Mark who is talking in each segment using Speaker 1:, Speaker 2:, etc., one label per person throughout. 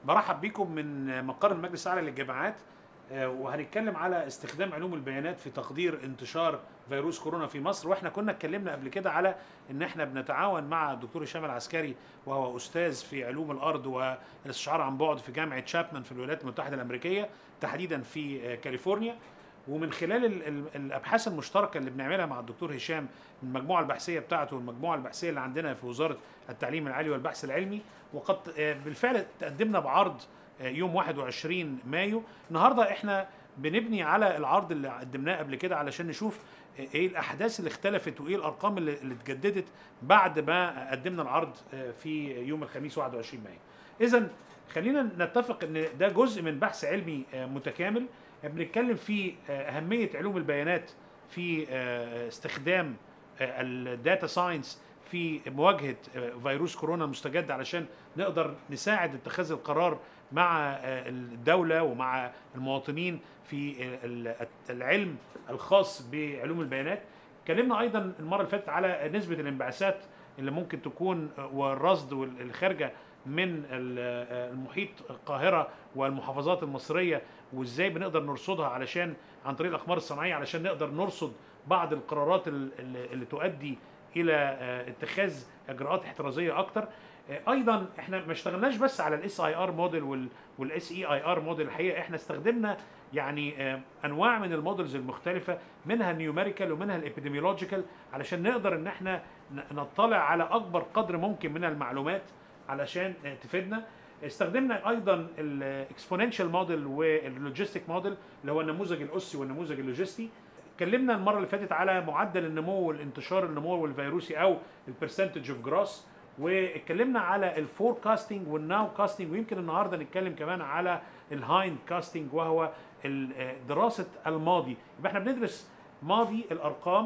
Speaker 1: برحب بكم من مقر المجلس الاعلى للجامعات آه، وهنتكلم على استخدام علوم البيانات في تقدير انتشار فيروس كورونا في مصر واحنا كنا اتكلمنا قبل كده على ان احنا بنتعاون مع الدكتور هشام العسكري وهو استاذ في علوم الارض والاستشعار عن بعد في جامعه شابمان في الولايات المتحده الامريكيه تحديدا في آه، كاليفورنيا ومن خلال ال- ال- الابحاث المشتركه اللي بنعملها مع الدكتور هشام من المجموعه البحثيه بتاعته والمجموعه البحثيه اللي عندنا في وزاره التعليم العالي والبحث العلمي وقد آه، بالفعل تقدمنا بعرض آه، يوم 21 مايو النهارده احنا بنبني على العرض اللي قدمناه قبل كده علشان نشوف آه، ايه الاحداث اللي اختلفت وايه الارقام اللي, اللي اتجددت بعد ما قدمنا العرض آه، في يوم الخميس 21 مايو اذا خلينا نتفق ان ده جزء من بحث علمي آه، متكامل بنتكلم في آه، اهميه علوم البيانات في آه، استخدام الداتا ساينس في مواجهه آه، فيروس كورونا المستجد علشان نقدر نساعد اتخاذ القرار مع آه، الدوله ومع المواطنين في ال- العلم الخاص بعلوم البيانات اتكلمنا ايضا المره اللي فاتت على نسبه الانبعاثات اللي ممكن تكون آه، والرصد وال- الخارجه من ال- آه، المحيط القاهره والمحافظات المصريه وازاي بنقدر نرصدها علشان عن طريق الاقمار الصناعيه علشان نقدر نرصد بعض القرارات ال- اللي اللي تؤدي الى آه، اتخاذ اجراءات احترازيه اكتر آه، ايضا احنا ما اشتغلناش بس على الاس اي ار موديل والاس اي اي ار موديل الحقيقه احنا استخدمنا يعني آه، انواع من المودلز المختلفه منها النيوميريكال ومنها الابيديميولوجيكال علشان نقدر ان احنا ن- نطلع على اكبر قدر ممكن من المعلومات علشان آه، تفيدنا استخدمنا ايضا الاكسبوننشال موديل واللوجيستيك موديل اللي هو النموذج الاسي والنموذج اللوجستي اتكلمنا المره اللي فاتت على معدل النمو والانتشار النمو الفيروسي او البرسنتج اوف جراس واتكلمنا على الفوركاستنج والناو كاستنج ويمكن النهارده نتكلم كمان على الهايند كاستنج وهو ال- آه، دراسه الماضي يبقى احنا بندرس ماضي الارقام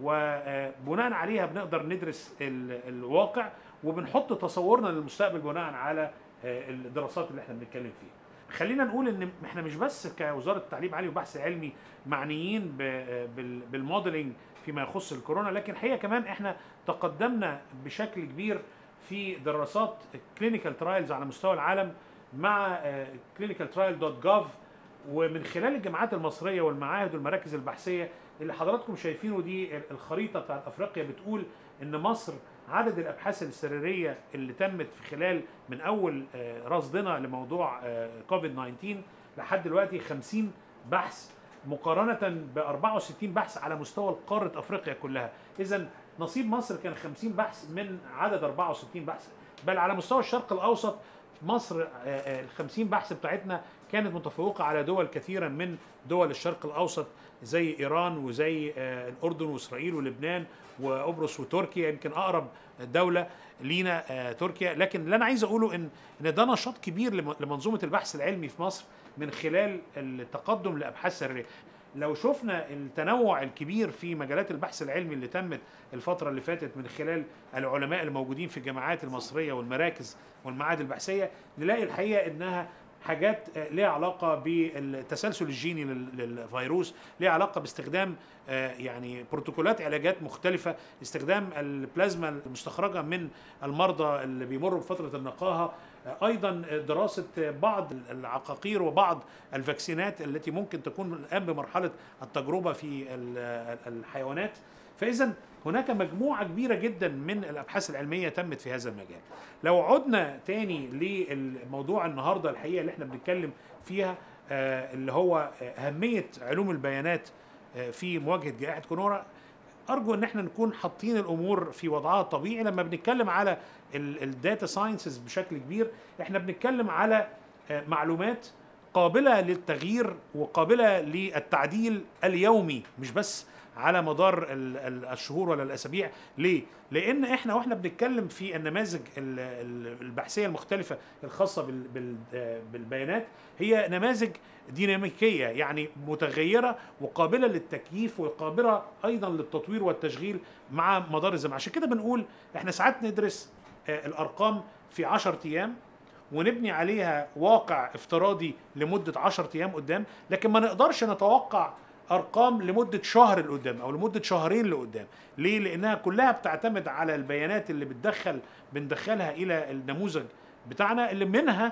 Speaker 1: وبناء عليها بنقدر ندرس ال- الواقع وبنحط تصورنا للمستقبل بناء على آه، الدراسات اللي احنا بنتكلم فيها خلينا نقول ان احنا مش بس كوزاره التعليم العالي والبحث العلمي معنيين ب- بال- بالموديلنج فيما يخص الكورونا لكن الحقيقه كمان احنا تقدمنا بشكل كبير في دراسات كلينيكال ترايلز على مستوى العالم مع كلينيكال ترايل دوت جوف ومن خلال الجامعات المصريه والمعاهد والمراكز البحثيه اللي حضراتكم شايفينه دي الخريطه بتاعت افريقيا بتقول ان مصر عدد الابحاث السريريه اللي تمت في خلال من اول آه، رصدنا لموضوع آه، كوفيد 19 لحد دلوقتي 50 بحث مقارنه ب 64 بحث على مستوى قاره افريقيا كلها اذا نصيب مصر كان 50 بحث من عدد 64 بحث بل على مستوى الشرق الاوسط مصر ال 50 بحث بتاعتنا كانت متفوقه على دول كثيرا من دول الشرق الاوسط زي ايران وزي آه، الاردن واسرائيل ولبنان وقبرص وتركيا يمكن اقرب دوله لينا آه، تركيا لكن اللي انا عايز اقوله ان ان ده نشاط كبير لم- لمنظومه البحث العلمي في مصر من خلال التقدم لابحاث سريه لو شفنا التنوع الكبير في مجالات البحث العلمي اللي تمت الفتره اللي فاتت من خلال العلماء الموجودين في الجامعات المصريه والمراكز والمعاهد البحثيه نلاقي الحقيقه انها حاجات آه، ليها علاقه بالتسلسل الجيني لل- للفيروس ليها علاقه باستخدام آه، يعني بروتوكولات علاجات مختلفه استخدام البلازما المستخرجه من المرضى اللي بيمروا بفتره النقاهه آه، ايضا دراسه بعض العقاقير وبعض الفاكسينات التي ممكن تكون الان بمرحله التجربه في ال- الحيوانات فاذا هناك مجموعه كبيره جدا من الابحاث العلميه تمت في هذا المجال لو عدنا تاني للموضوع النهارده الحقيقه اللي احنا بنتكلم فيها آه، اللي هو آه، اهميه علوم البيانات آه، في مواجهه جائحه كورونا ارجو ان احنا نكون حاطين الامور في وضعها الطبيعي لما بنتكلم على الداتا ساينسز بشكل كبير احنا بنتكلم على آه، معلومات قابله للتغيير وقابله للتعديل اليومي مش بس على مدار ال- ال- الشهور ولا الاسابيع ليه لان احنا واحنا بنتكلم في النماذج ال- ال- البحثيه المختلفه الخاصه بال- بال- آه، بالبيانات هي نماذج ديناميكيه يعني متغيره وقابله للتكييف وقابله ايضا للتطوير والتشغيل مع مدار الزمن عشان كده بنقول احنا ساعات ندرس آه، الارقام في 10 ايام ونبني عليها واقع افتراضي لمده 10 ايام قدام لكن ما نقدرش نتوقع ارقام لمده شهر لقدام او لمده شهرين لقدام ليه لانها كلها بتعتمد على البيانات اللي بتدخل بندخلها الى النموذج بتاعنا اللي منها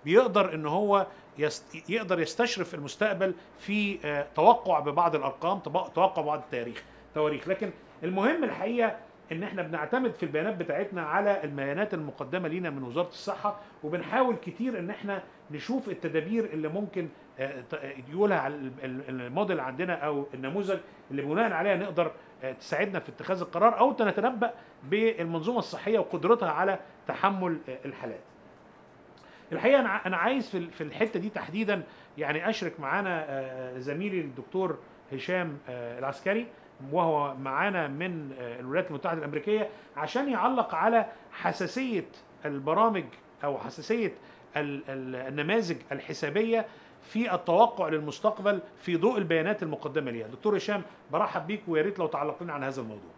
Speaker 1: بيقدر ان هو يست يقدر يستشرف المستقبل في آه، توقع ببعض الارقام طب- توقع بعض التاريخ تواريخ لكن المهم الحقيقه ان احنا بنعتمد في البيانات بتاعتنا على البيانات المقدمه لينا من وزاره الصحه وبنحاول كتير ان احنا نشوف التدابير اللي ممكن آه، ت- آه، يقولها على ال- ال- الموديل عندنا او النموذج اللي بناء عليها نقدر آه، تساعدنا في اتخاذ القرار او نتنبأ بالمنظومه الصحيه وقدرتها على تحمل آه، الحالات. الحقيقه انا ع- انا عايز في ال- في الحته دي تحديدا يعني اشرك معانا آه، زميلي الدكتور هشام آه، العسكري وهو معانا من آه، الولايات المتحده الامريكيه عشان يعلق على حساسيه البرامج او حساسيه ال- ال- النماذج الحسابيه في التوقع للمستقبل في ضوء البيانات المقدمه ليها. دكتور هشام برحب بيك ويا ريت لو تعلق لنا عن هذا الموضوع.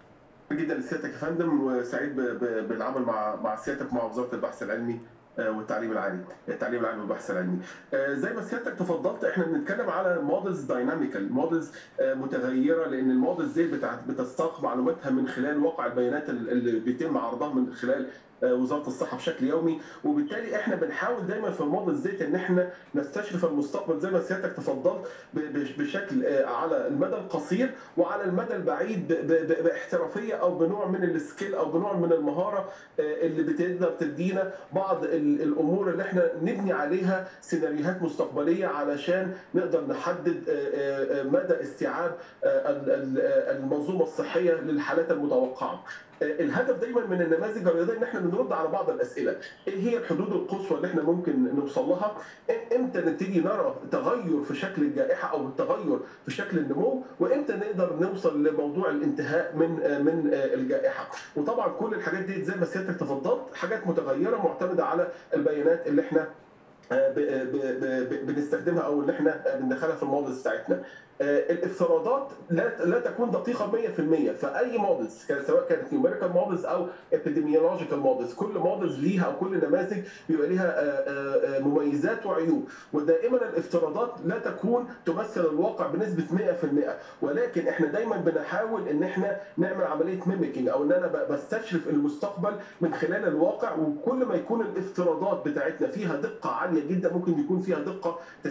Speaker 2: جدا لسيادتك يا فندم وسعيد ب- ب- بالعمل مع مع سيادتك مع وزاره البحث العلمي آه، والتعليم العالي التعليم العالي والبحث العلمي آه، زي ما سيادتك تفضلت احنا بنتكلم على مودلز دايناميكال مودلز متغيره لان المودلز دي بتاع- بتستاق معلوماتها من خلال واقع البيانات ال- اللي بيتم عرضها من خلال آه، وزاره الصحه بشكل يومي وبالتالي احنا بنحاول دايما في المودلز ديت ان احنا نستشرف المستقبل زي ما سيادتك تفضلت ب- ب- بشكل آه، على المدى القصير وعلى المدى البعيد ب- ب- باحترافيه او بنوع من السكيل او بنوع من المهاره آه، اللي بتقدر تدينا بعض ال- الامور اللي احنا نبني عليها سيناريوهات مستقبليه علشان نقدر نحدد آه، آه، آه، مدى استيعاب آه، ال- ال- آه، المنظومه الصحيه للحالات المتوقعه. آه، الهدف دايما من النماذج الرياضيه ان احنا بنرد على بعض الاسئله، ايه هي الحدود القصوى اللي احنا ممكن نوصل لها؟ إم- امتى نبتدي نرى تغير في شكل الجائحه او تغير في شكل النمو وامتى نقدر نوصل لموضوع الانتهاء من آه، من آه، الجائحه وطبعا كل الحاجات دي زي ما سيادتك تفضلت حاجات متغيره معتمده على البيانات اللي احنا آه، ب- ب- ب- ب- بنستخدمها او اللي احنا آه، بندخلها في المودلز بتاعتنا آه، الافتراضات لا لا تكون دقيقه 100% فاي مودلز كان سواء كانت نيوميريكال مودلز او epidemiological مودلز كل مودلز ليها او كل نماذج بيبقى ليها آه، آه، آه، مميزات وعيوب ودائما الافتراضات لا تكون تمثل الواقع بنسبه 100% ولكن احنا دايما بنحاول ان احنا نعمل عمليه ميميكينج او ان انا ب- بستشرف المستقبل من خلال الواقع وكل ما يكون الافتراضات بتاعتنا فيها دقه عاليه جدا ممكن يكون فيها دقه 90%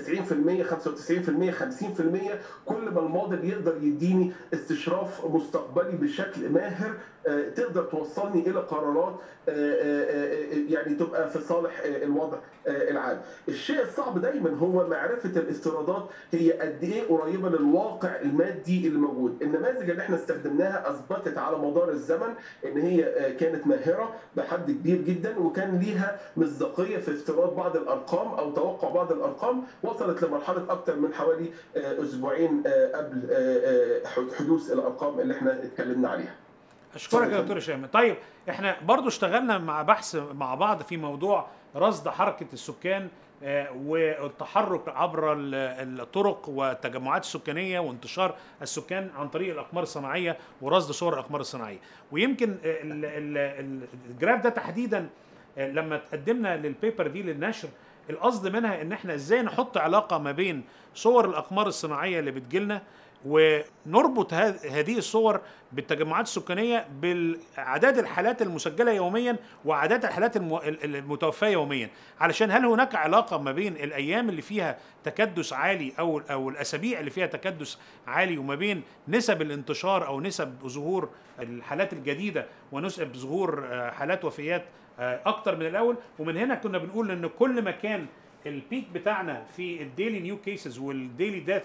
Speaker 2: 95% 50% كل ما الموديل يقدر يديني استشراف مستقبلي بشكل ماهر آه، تقدر توصلني الى قرارات آه، آه، آه، يعني تبقى في صالح آه، الوضع آه، العام. الشيء الصعب دايما هو معرفه الافتراضات هي قد ايه قريبه للواقع المادي اللي موجود. النماذج اللي احنا استخدمناها اثبتت على مدار الزمن ان هي آه، كانت ماهره بحد كبير جدا وكان ليها مصداقيه في افتراض بعض الارقام او توقع بعض الارقام وصلت لمرحله اكثر من حوالي آه، اسبوعين آه، قبل آه، آه، حدوث الارقام اللي احنا اتكلمنا عليها.
Speaker 1: اشكرك
Speaker 2: اتفضل
Speaker 1: يا
Speaker 2: يا
Speaker 1: دكتور هشام طيب احنا برضو اشتغلنا مع بحث مع بعض في موضوع رصد حركه السكان آه، والتحرك عبر ال- الطرق والتجمعات السكانيه وانتشار السكان عن طريق الاقمار الصناعيه ورصد صور الاقمار الصناعيه ويمكن ال- ال- ال- الجراف ده تحديدا آه، لما تقدمنا للبيبر دي للنشر القصد منها ان احنا ازاي نحط علاقه ما بين صور الاقمار الصناعيه اللي بتجيلنا ونربط هذ- هذه الصور بالتجمعات السكانيه بالاعداد الحالات المسجله يوميا واعداد الحالات المو- ال- المتوفاه يوميا علشان هل هناك علاقه ما بين الايام اللي فيها تكدس عالي او او الاسابيع اللي فيها تكدس عالي وما بين نسب الانتشار او نسب ظهور الحالات الجديده ونسب ظهور آه، حالات وفيات آه، اكتر من الاول ومن هنا كنا بنقول ان كل ما كان البيك بتاعنا في الديلي نيو كيسز والديلي ديث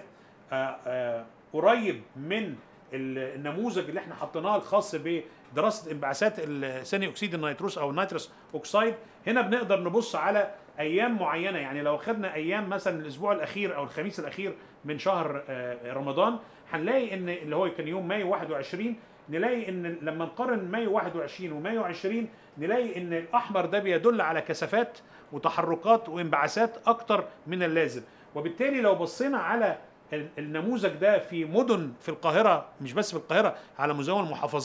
Speaker 1: قريب من ال- النموذج اللي احنا حطيناه الخاص بدراسه انبعاثات ثاني اكسيد النيتروس او النيتروس اوكسايد هنا بنقدر نبص على ايام معينه يعني لو خدنا ايام مثلا الاسبوع الاخير او الخميس الاخير من شهر آه، رمضان هنلاقي ان اللي هو كان يوم مايو 21 نلاقي ان لما نقارن مايو 21 ومايو 20 نلاقي ان الاحمر ده بيدل على كثافات وتحركات وانبعاثات اكتر من اللازم وبالتالي لو بصينا على ال- النموذج ده في مدن في القاهره مش بس في القاهره على مستوى المحافظات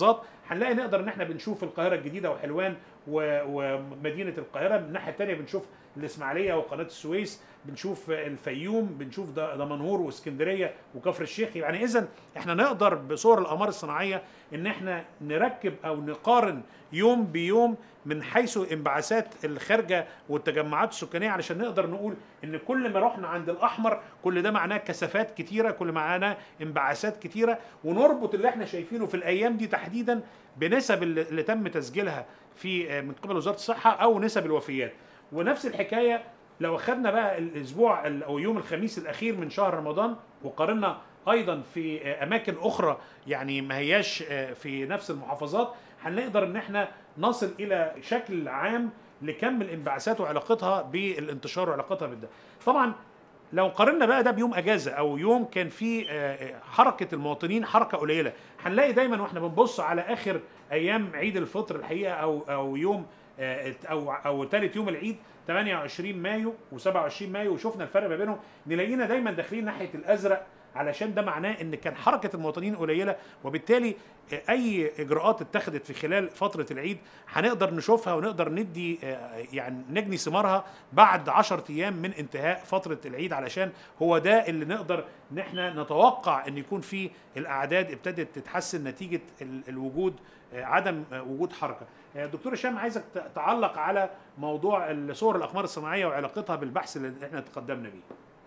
Speaker 1: هنلاقي نقدر ان احنا بنشوف القاهره الجديده وحلوان و- ومدينه القاهره من الناحيه الثانيه بنشوف الاسماعيليه وقناه السويس بنشوف الفيوم بنشوف د- دمنهور واسكندريه وكفر الشيخ يعني اذا احنا نقدر بصور الاقمار الصناعيه ان احنا نركب او نقارن يوم بيوم من حيث انبعاثات الخارجه والتجمعات السكانيه علشان نقدر نقول ان كل ما رحنا عند الاحمر كل ده معناه كثافات كتيره كل معناه انبعاثات كتيره ونربط اللي احنا شايفينه في الايام دي تحديدا بنسب اللي اللي تم تسجيلها في من قبل وزاره الصحه او نسب الوفيات ونفس الحكايه لو اخذنا بقى الاسبوع ال- او يوم الخميس الاخير من شهر رمضان وقارنا ايضا في اماكن اخرى يعني ما هياش في نفس المحافظات هنقدر ان احنا نصل الى شكل عام لكم الانبعاثات وعلاقتها بالانتشار وعلاقتها بالده طبعا لو قارنا بقى ده بيوم اجازه او يوم كان فيه آه، حركه المواطنين حركه قليله هنلاقي دايما واحنا بنبص على اخر ايام عيد الفطر الحقيقه او او يوم آه، او او ثالث يوم العيد 28 مايو و27 مايو وشفنا الفرق ما بينهم نلاقينا دايما داخلين ناحيه الازرق علشان ده معناه ان كان حركه المواطنين قليله وبالتالي آه، اي اجراءات اتخذت في خلال فتره العيد هنقدر نشوفها ونقدر ندي آه، يعني نجني ثمارها بعد 10 ايام من انتهاء فتره العيد علشان هو ده اللي نقدر ان احنا نتوقع ان يكون فيه الاعداد ابتدت تتحسن نتيجه ال- الوجود آه، عدم آه، وجود حركه. آه، دكتور هشام عايزك ت- تعلق على موضوع صور الاقمار الصناعيه وعلاقتها بالبحث اللي احنا تقدمنا بيه.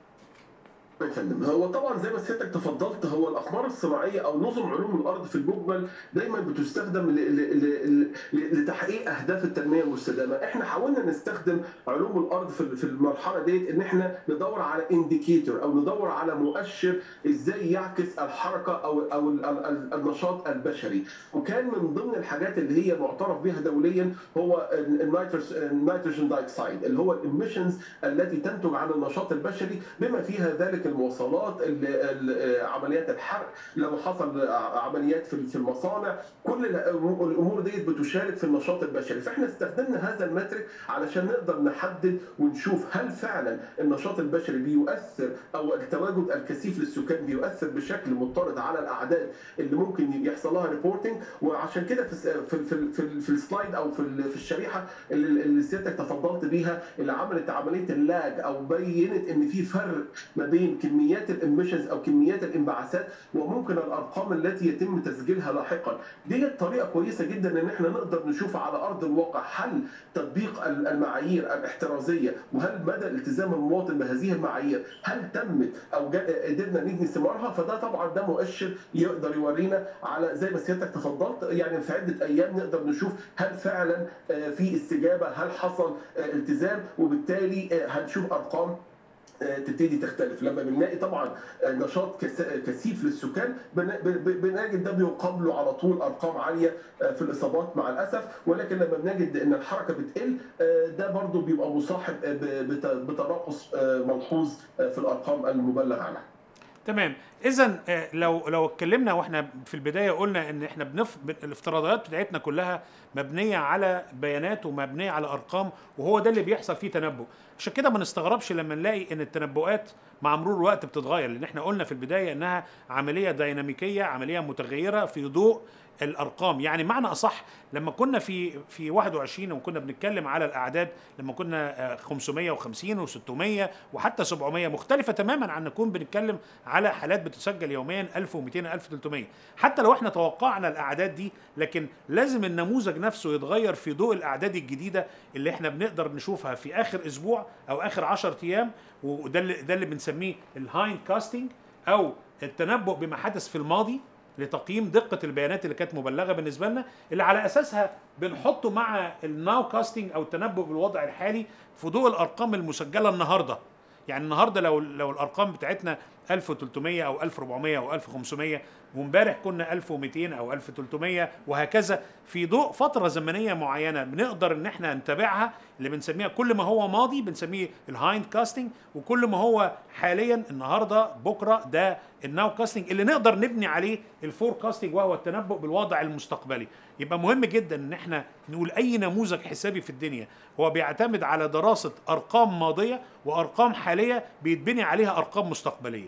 Speaker 2: يا فندم هو طبعا زي ما سيادتك تفضلت هو الاقمار الصناعيه او نظم علوم الارض في المجمل دايما بتستخدم ل- ل- ل- ل- لتحقيق اهداف التنميه المستدامه، احنا حاولنا نستخدم علوم الارض في في المرحله ديت ان احنا ندور على انديكيتور او ندور على مؤشر ازاي يعكس الحركه او او ال- ال- النشاط البشري، وكان من ضمن الحاجات اللي هي معترف بها دوليا هو النيتروس- النيتروجين دايكسايد اللي هو الاميشنز التي تنتج عن النشاط البشري بما فيها ذلك المواصلات ال- ال- عمليات الحرق لو حصل عمليات في في المصانع كل الأمور الامور ديت بتشارك في النشاط البشري فاحنا استخدمنا هذا المترك علشان نقدر نحدد ونشوف هل فعلا النشاط البشري بيؤثر او التواجد الكثيف للسكان بيؤثر بشكل مضطرد على الاعداد اللي ممكن يحصل لها ريبورتنج وعشان كده في في في, في, في السلايد او في ال- في الشريحه اللي اللي سيادتك تفضلت بيها اللي عملت عمليه اللاج او بينت ان في فرق ما بين كميات الاميشنز او كميات الانبعاثات وممكن الارقام التي يتم تسجيلها لاحقا دي طريقه كويسه جدا ان احنا نقدر نشوف على ارض الواقع هل تطبيق المعايير الاحترازيه وهل مدى التزام المواطن بهذه المعايير هل تمت او جا- قدرنا نجني ثمارها فده طبعا ده مؤشر يقدر يورينا على زي ما سيادتك تفضلت يعني في عده ايام نقدر نشوف هل فعلا آه، في استجابه هل حصل آه، التزام وبالتالي آه، هنشوف ارقام آه، تبتدي تختلف لما بنلاقي طبعا آه، نشاط كس- كثيف للسكان بن- ب- بنجد ده بيقابله على طول ارقام عاليه آه، في الاصابات مع الاسف ولكن لما بنجد ان الحركه بتقل آه، ده برضو بيبقى مصاحب آه، ب- بت- بتناقص آه، ملحوظ آه، في الارقام المبلغ عنها
Speaker 1: تمام اذا لو لو اتكلمنا واحنا في البدايه قلنا ان احنا بنف... ب- الافتراضات بتاعتنا كلها مبنيه على بيانات ومبنيه على ارقام وهو ده اللي بيحصل فيه تنبؤ عشان كده ما نستغربش لما نلاقي ان التنبؤات مع مرور الوقت بتتغير لان احنا قلنا في البدايه انها عمليه ديناميكيه عمليه متغيره في ضوء الارقام يعني معنى اصح لما كنا في في 21 وكنا بنتكلم على الاعداد لما كنا آه، 550 و600 وحتى 700 مختلفه تماما عن نكون بنتكلم على حالات بتسجل يوميا 1200 1300 حتى لو احنا توقعنا الاعداد دي لكن لازم النموذج نفسه يتغير في ضوء الاعداد الجديده اللي احنا بنقدر نشوفها في اخر اسبوع او اخر 10 ايام وده اللي ده اللي بنسميه الهايند كاستنج او التنبؤ بما حدث في الماضي لتقييم دقه البيانات اللي كانت مبلغه بالنسبه لنا اللي على اساسها بنحطه مع الناو كاستنج او التنبؤ بالوضع الحالي في ضوء الارقام المسجله النهارده يعني النهارده لو لو الارقام بتاعتنا 1300 او 1400 او 1500 وامبارح كنا 1200 او 1300 وهكذا في ضوء فتره زمنيه معينه بنقدر ان احنا نتابعها اللي بنسميها كل ما هو ماضي بنسميه الهايند كاستنج وكل ما هو حاليا النهارده بكره ده الناو كاستنج اللي نقدر نبني عليه الفور كاستنج وهو التنبؤ بالوضع المستقبلي يبقى مهم جدا ان احنا نقول اي نموذج حسابي في الدنيا هو بيعتمد على دراسه ارقام ماضيه وارقام حاليه بيتبني عليها ارقام مستقبليه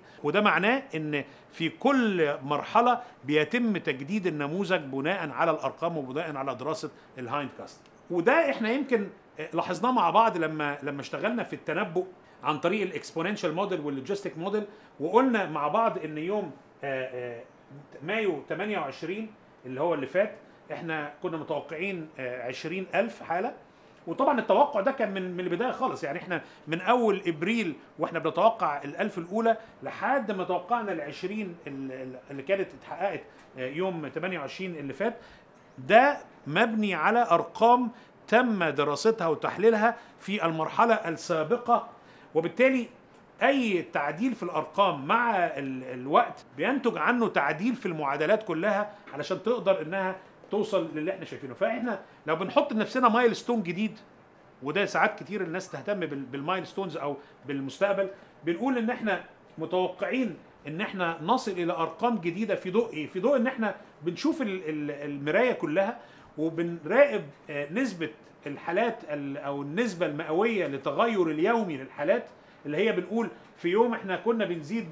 Speaker 1: وده معناه ان في كل مرحله بيتم تجديد النموذج بناء على الارقام وبناء على دراسه الهايند كاست وده احنا يمكن لاحظناه مع بعض لما لما اشتغلنا في التنبؤ عن طريق الاكسبوننشال موديل واللوجيستيك موديل وقلنا مع بعض ان يوم آه، آه، مايو 28 اللي هو اللي فات احنا كنا متوقعين آه، 20000 حاله وطبعا التوقع ده كان من من البدايه خالص يعني احنا من اول ابريل واحنا بنتوقع الالف الاولى لحد ما توقعنا ال 20 اللي كانت اتحققت آه، يوم 28 اللي فات ده مبني على ارقام تم دراستها وتحليلها في المرحله السابقه وبالتالي اي تعديل في الارقام مع ال- الوقت بينتج عنه تعديل في المعادلات كلها علشان تقدر انها توصل للي احنا شايفينه فاحنا لو بنحط لنفسنا مايل ستون جديد وده ساعات كتير الناس تهتم بال- بالمايل ستونز او بالمستقبل بنقول ان احنا متوقعين ان احنا نصل الى ارقام جديده في ضوء ايه في ضوء ان احنا بنشوف ال- ال- المرايه كلها وبنراقب آه، نسبه الحالات ال- او النسبه المئويه لتغير اليومي للحالات اللي هي بنقول في يوم احنا كنا بنزيد ب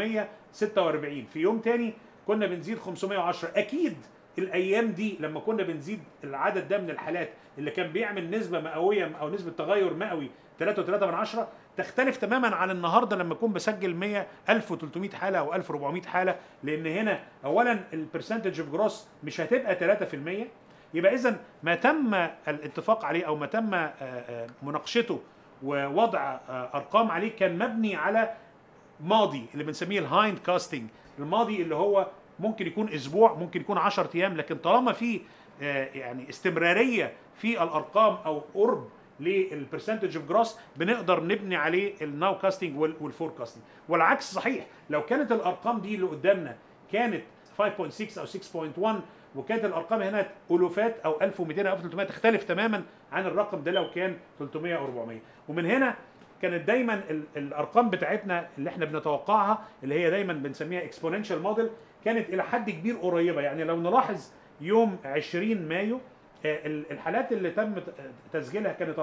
Speaker 1: 346 في يوم تاني كنا بنزيد 510 اكيد الايام دي لما كنا بنزيد العدد ده من الحالات اللي كان بيعمل نسبه مئويه او نسبه تغير مئوي 3.3 من عشرة تختلف تماما عن النهارده لما اكون بسجل 100 1300 حاله او 1400 حاله لان هنا اولا البرسنتج اوف جروس مش هتبقى 3% يبقى اذا ما تم الاتفاق عليه او ما تم آه، آه، مناقشته ووضع آه، ارقام عليه كان مبني على ماضي اللي بنسميه الهايند كاستنج الماضي اللي هو ممكن يكون اسبوع ممكن يكون 10 ايام لكن طالما في آه، يعني استمراريه في الارقام او قرب للبرسنتج اوف جروس بنقدر نبني عليه الناو كاستنج والفوركاستنج والعكس صحيح لو كانت الارقام دي اللي قدامنا كانت 5.6 او 6.1 وكانت الارقام هنا الوفات او 1200 او 1300 تختلف تماما عن الرقم ده لو كان 300 او 400 ومن هنا كانت دايما ال- الارقام بتاعتنا اللي احنا بنتوقعها اللي هي دايما بنسميها اكسبوننشال موديل كانت الى حد كبير قريبه يعني لو نلاحظ يوم 20 مايو آه، ال- الحالات اللي تم ت- تسجيلها كانت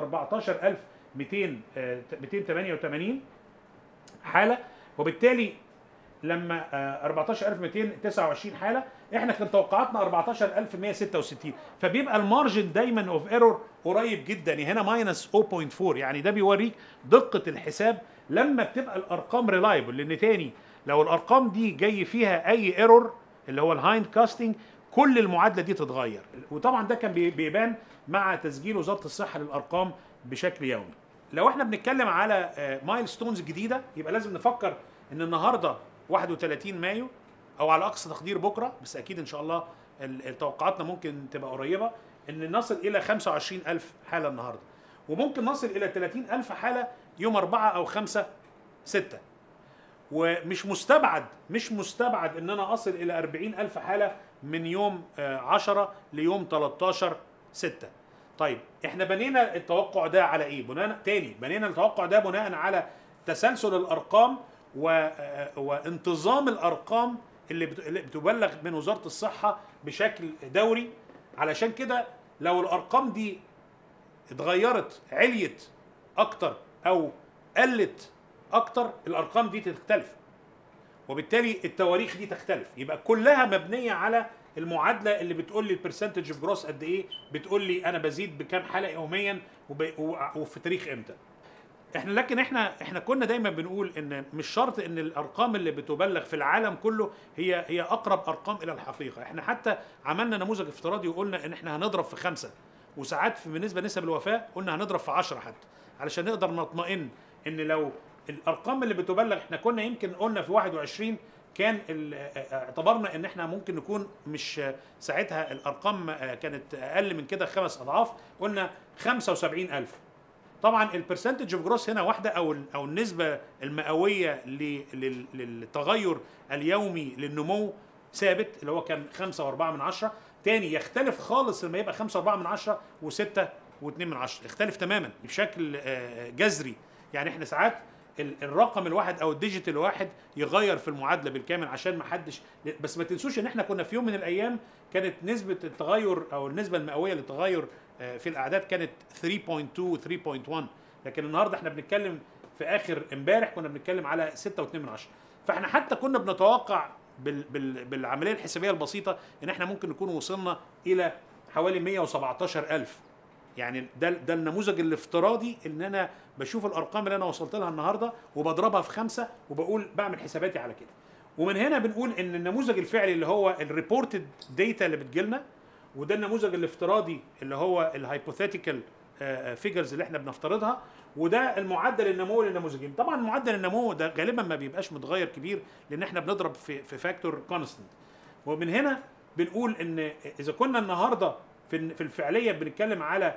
Speaker 1: 14200 آه، 288 حاله وبالتالي لما آه، 14229 حاله احنا كان توقعاتنا 14166 فبيبقى المارجن دايما اوف ايرور قريب جدا يعني هنا ماينس 0.4 يعني ده بيوريك دقه الحساب لما بتبقى الارقام ريلايبل لان تاني لو الارقام دي جاي فيها اي ايرور اللي هو الهايند كاستنج كل المعادله دي تتغير وطبعا ده كان بي- بيبان مع تسجيل وزاره الصحه للارقام بشكل يومي لو احنا بنتكلم على مايل ستونز جديده يبقى لازم نفكر ان النهارده 31 مايو او على اقصى تقدير بكره بس اكيد ان شاء الله ال- ال- توقعاتنا ممكن تبقى قريبه ان نصل الى 25000 حاله النهارده وممكن نصل الى 30000 حاله يوم 4 او 5 6 ومش مستبعد مش مستبعد ان انا اصل الى 40000 حاله من يوم آه، 10 ليوم 13 6 طيب احنا بنينا التوقع ده على ايه بناء تاني بنينا التوقع ده بناء على تسلسل الارقام و... آه، وانتظام الارقام اللي بت- اللي بتبلغ من وزاره الصحه بشكل دوري علشان كده لو الارقام دي اتغيرت عليت اكتر او قلت اكتر الارقام دي تختلف وبالتالي التواريخ دي تختلف يبقى كلها مبنيه على المعادله اللي بتقول لي البرسنتج اوف جروس قد ايه بتقول لي انا بزيد بكام حلقه يوميا وب... و- وفي تاريخ امتى احنا لكن احنا احنا كنا دايما بنقول ان مش شرط ان الارقام اللي بتبلغ في العالم كله هي هي اقرب ارقام الى الحقيقه احنا حتى عملنا نموذج افتراضي وقلنا ان احنا هنضرب في خمسة وساعات في بالنسبه لنسب الوفاه قلنا هنضرب في 10 حتى علشان نقدر نطمئن ان لو الارقام اللي بتبلغ احنا كنا يمكن قلنا في 21 كان ال- اعتبرنا ان احنا ممكن نكون مش ساعتها الارقام كانت اقل من كده خمس اضعاف قلنا 75000 طبعا البرسنتج اوف جروس هنا واحده او ال- او النسبه المئويه ل- لل- للتغير اليومي للنمو ثابت اللي هو كان 5 و4 من عشرة تاني يختلف خالص لما يبقى 5 و4 من عشرة و6 و2 من عشرة يختلف تماما بشكل آه، جذري يعني احنا ساعات ال- الرقم الواحد او الديجيت الواحد يغير في المعادله بالكامل عشان ما حدش بس ما تنسوش ان احنا كنا في يوم من الايام كانت نسبه التغير او النسبه المئويه للتغير آه، في الاعداد كانت 3.2 و 3.1 لكن النهارده احنا بنتكلم في اخر امبارح كنا بنتكلم على 6.2 من عشرة فاحنا حتى كنا بنتوقع بال بال بالعمليه الحسابيه البسيطه ان احنا ممكن نكون وصلنا الى حوالي 117000 يعني ده ده النموذج الافتراضي ان انا بشوف الارقام اللي انا وصلت لها النهارده وبضربها في خمسه وبقول بعمل حساباتي على كده ومن هنا بنقول ان النموذج الفعلي اللي هو الريبورتد داتا اللي بتجيلنا وده النموذج الافتراضي اللي هو الهايبوثيتيكال فيجرز اللي احنا بنفترضها وده المعدل النمو للنموذجين طبعا معدل النمو ده غالبا ما بيبقاش متغير كبير لان احنا بنضرب في في فاكتور كونستنت ومن هنا بنقول ان اذا كنا النهارده في في الفعليه بنتكلم على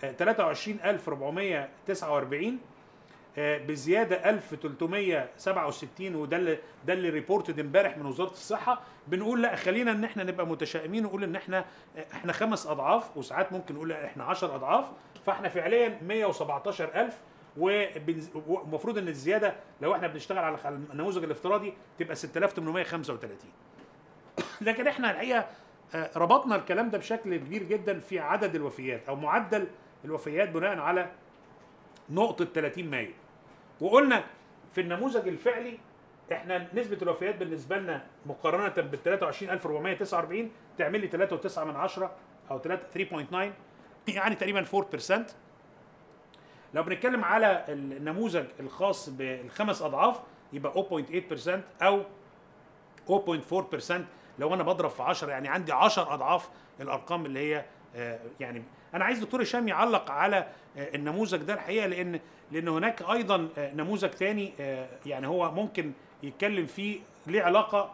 Speaker 1: 23449 بزياده 1367 وده اللي ده اللي ريبورتد امبارح من وزاره الصحه بنقول لا خلينا ان احنا نبقى متشائمين ونقول ان احنا احنا خمس اضعاف وساعات ممكن نقول احنا 10 اضعاف فاحنا فعليا 117000 والمفروض ان الزياده لو احنا بنشتغل على النموذج الافتراضي تبقى 6835 لكن احنا الحقيقه ربطنا الكلام ده بشكل كبير جدا في عدد الوفيات او معدل الوفيات بناء على نقطة 30 مايو وقلنا في النموذج الفعلي احنا نسبة الوفيات بالنسبة لنا مقارنة بال 23449 تعمل لي 3.9 من 10 او 3.9 يعني تقريبا 4% لو بنتكلم على النموذج الخاص بالخمس اضعاف يبقى 0.8% او 0.4% لو انا بضرب في 10 يعني عندي 10 اضعاف الارقام اللي هي يعني انا عايز دكتور هشام يعلق على النموذج ده الحقيقه لان لان هناك ايضا نموذج ثاني يعني هو ممكن يتكلم فيه ليه علاقه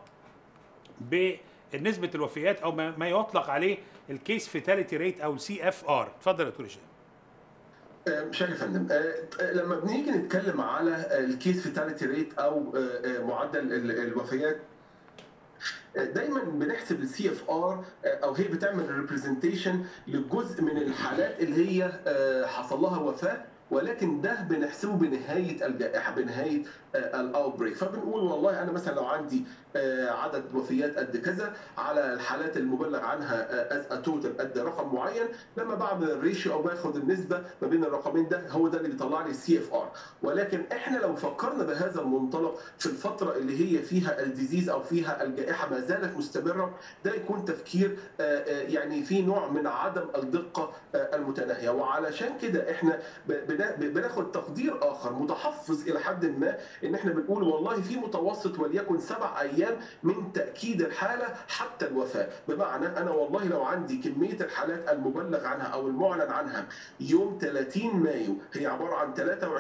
Speaker 1: بنسبه الوفيات او ما يطلق عليه الكيس فيتاليتي ريت او السي اف ار اتفضل يا دكتور هشام
Speaker 2: شكرا يا فندم لما بنيجي نتكلم على الكيس فيتاليتي ريت او معدل الوفيات دايما بنحسب السي اف ار او هي بتعمل ريبريزنتيشن لجزء من الحالات اللي هي حصل لها وفاه ولكن ده بنحسبه بنهايه الجائحه بنهايه الاوت بريك فبنقول والله انا مثلا لو عندي عدد وفيات قد كذا على الحالات المبلغ عنها از توتال قد رقم معين لما بعمل الريشيو او باخد النسبه ما بين الرقمين ده هو ده اللي بيطلع لي السي اف ار ولكن احنا لو فكرنا بهذا المنطلق في الفتره اللي هي فيها الديزيز او فيها الجائحه ما زالت مستمره ده يكون تفكير يعني في نوع من عدم الدقه المتناهيه وعلشان كده احنا بناخد تقدير اخر متحفظ الى حد ما ان احنا بنقول والله في متوسط وليكن سبع ايام من تاكيد الحاله حتى الوفاه بمعنى انا والله لو عندي كميه الحالات المبلغ عنها او المعلن عنها يوم 30 مايو هي عباره عن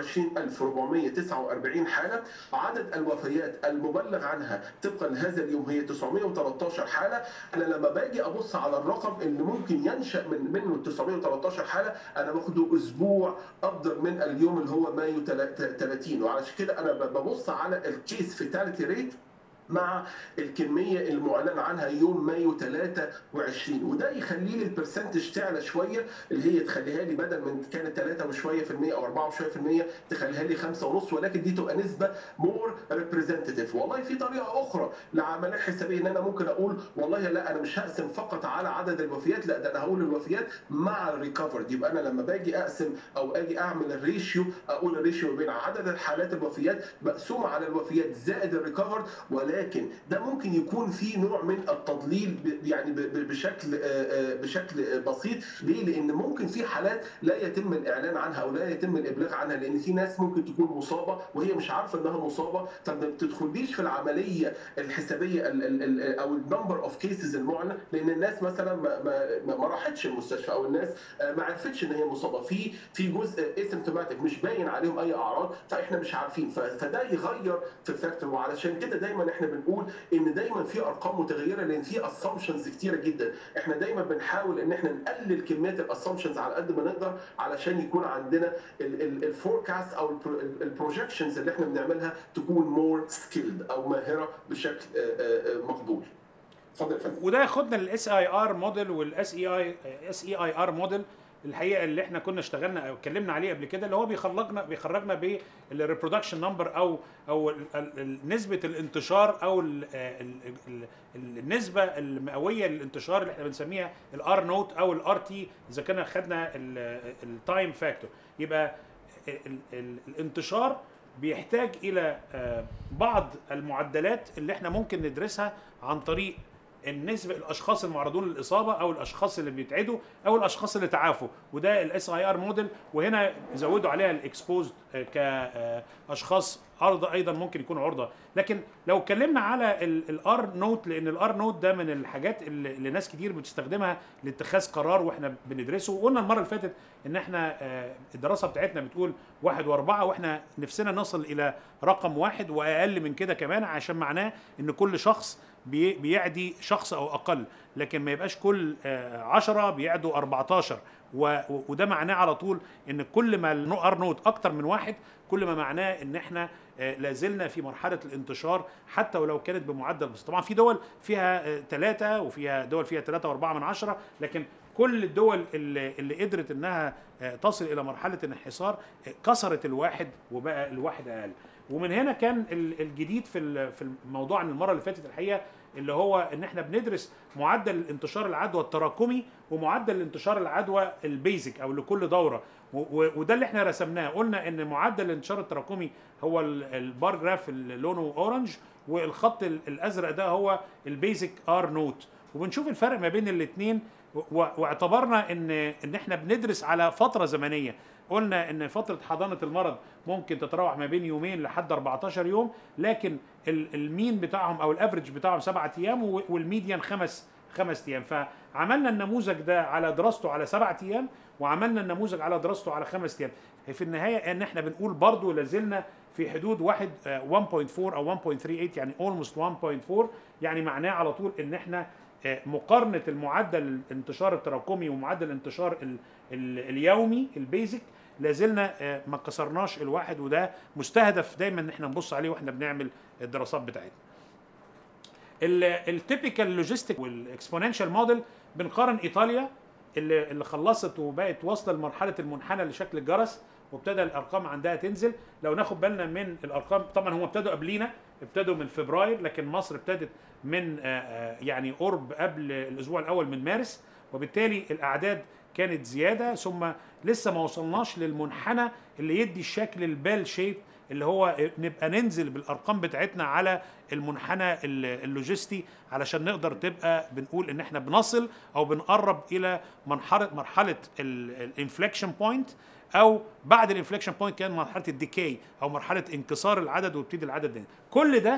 Speaker 2: 23449 حاله عدد الوفيات المبلغ عنها طبقا لهذا اليوم هي 913 حاله انا لما باجي ابص على الرقم اللي ممكن ينشا من منه 913 حاله انا باخده اسبوع افضل من اليوم اللي هو مايو 30 وعلشان كده انا ببص على الكيس فيتاليتي ريت مع الكميه المعلن عنها يوم مايو 23 وده يخلي لي البرسنتج تعلى شويه اللي هي تخليها لي بدل من كانت 3 وشويه في المية او 4 وشويه في المية تخليها لي 5 ونص ولكن دي تبقى نسبه مور ريبريزنتيف والله في طريقه اخرى لعمليه حسابيه ان انا ممكن اقول والله لا انا مش هقسم فقط على عدد الوفيات لا ده انا هقول الوفيات مع الريكفرد يبقى انا لما باجي اقسم او اجي اعمل الريشيو اقول الريشيو بين عدد الحالات الوفيات مقسومه على الوفيات زائد الريكفرد ولا ولكن ده ممكن يكون في نوع من التضليل يعني بشكل بشكل بسيط ليه؟ لان ممكن في حالات لا يتم الاعلان عنها او لا يتم الابلاغ عنها لان في ناس ممكن تكون مصابه وهي مش عارفه انها مصابه فما بتدخليش في العمليه الحسابيه او النمبر اوف كيسز المعلن لان الناس مثلا ما, ما, ما راحتش المستشفى او الناس ما عرفتش ان هي مصابه في في جزء اسيمتوماتيك مش باين عليهم اي اعراض فاحنا مش عارفين فده يغير في الفاكتور وعلشان كده دايما احنا بنقول ان دايما في ارقام متغيره لان في اسامبشنز كتيره جدا احنا دايما بنحاول ان احنا نقلل كميات الاسامبشنز على قد ما نقدر علشان يكون عندنا الفوركاست او البروجكشنز اللي احنا بنعملها تكون مور سكيلد او ماهره بشكل مقبول
Speaker 1: اتفضل وده ياخدنا للاس اي ار موديل والاس اي اي اس اي اي ار موديل الحقيقه اللي احنا كنا اشتغلنا او اتكلمنا عليه قبل كده اللي هو بيخرجنا بيخرجنا بالريبرودكشن نمبر او او نسبه الانتشار او ال ال ال النسبه المئويه للانتشار اللي احنا بنسميها الار نوت او الار تي اذا كنا خدنا التايم فاكتور يبقى ال ال الانتشار بيحتاج الى آه، بعض المعدلات اللي احنا ممكن ندرسها عن طريق النسبة الاشخاص المعرضون للاصابه او الاشخاص اللي بيتعدوا او الاشخاص اللي تعافوا وده الاس اي ار موديل وهنا زودوا عليها الاكسبوزد كاشخاص عرضه ايضا ممكن يكونوا عرضه لكن لو اتكلمنا على الار نوت لان الار نوت ده من الحاجات اللي, اللي ناس كتير بتستخدمها لاتخاذ قرار واحنا بندرسه وقلنا المره اللي فاتت ان احنا آه، الدراسه بتاعتنا بتقول واحد واربعه واحنا نفسنا نصل الى رقم واحد واقل من كده كمان عشان معناه ان كل شخص بي- بيعدي شخص او اقل لكن ما يبقاش كل آه، عشرة بيعدوا 14 و- و- وده معناه على طول ان كل ما الار نوت اكتر من واحد كل ما معناه ان احنا آه، لازلنا في مرحله الانتشار حتى ولو كانت بمعدل بسيط طبعا في دول فيها ثلاثة وفيها دول فيها ثلاثة واربعة من عشرة لكن كل الدول اللي, اللي قدرت انها آه، تصل الى مرحله الانحسار آه، كسرت الواحد وبقى الواحد اقل ومن هنا كان ال- الجديد في ال- في الموضوع عن المره اللي فاتت الحقيقه اللي هو ان احنا بندرس معدل انتشار العدوى التراكمي ومعدل انتشار العدوى البيزك او لكل دوره و- و- وده اللي احنا رسمناه قلنا ان معدل الانتشار التراكمي هو ال- البار جراف اللي لونه اورنج والخط ال- الازرق ده هو البيزك ار نوت وبنشوف الفرق ما بين الاثنين واعتبرنا ان ان احنا بندرس على فتره زمنيه قلنا ان فتره حضانه المرض ممكن تتراوح ما بين يومين لحد 14 يوم لكن ال- المين بتاعهم او الافرج بتاعهم سبعة ايام و- والميديان خمس خمس ايام فعملنا النموذج ده على دراسته على سبعة ايام وعملنا النموذج على دراسته على خمس ايام في النهايه ان احنا بنقول برضو لازلنا في حدود واحد آه، 1.4 او 1.38 يعني almost 1.4 يعني معناه على طول ان احنا آه، مقارنه المعدل الانتشار التراكمي ومعدل الانتشار ال ال اليومي البيزك لازلنا آه، ما كسرناش الواحد وده مستهدف دايما ان احنا نبص عليه واحنا بنعمل الدراسات بتاعتنا. التيبيكال لوجيستيك والاكسبوننشال موديل بنقارن ايطاليا اللي اللي خلصت وبقت واصله لمرحله المنحنى لشكل الجرس وابتدى الارقام عندها تنزل لو ناخد بالنا من الارقام طبعا هم ابتدوا قبلينا ابتدوا من فبراير لكن مصر ابتدت من آه، آه، يعني قرب قبل الاسبوع الاول من مارس وبالتالي الاعداد كانت زياده ثم لسه ما وصلناش للمنحنى اللي يدي الشكل البال شيب اللي هو نبقى ننزل بالارقام بتاعتنا على المنحنى ال- اللوجستي علشان نقدر تبقى بنقول ان احنا بنصل او بنقرب الى مرحله مرحله الانفليكشن بوينت او بعد الانفليكشن بوينت كان مرحله الديكاي او مرحله انكسار العدد ويبتدي العدد ده كل ده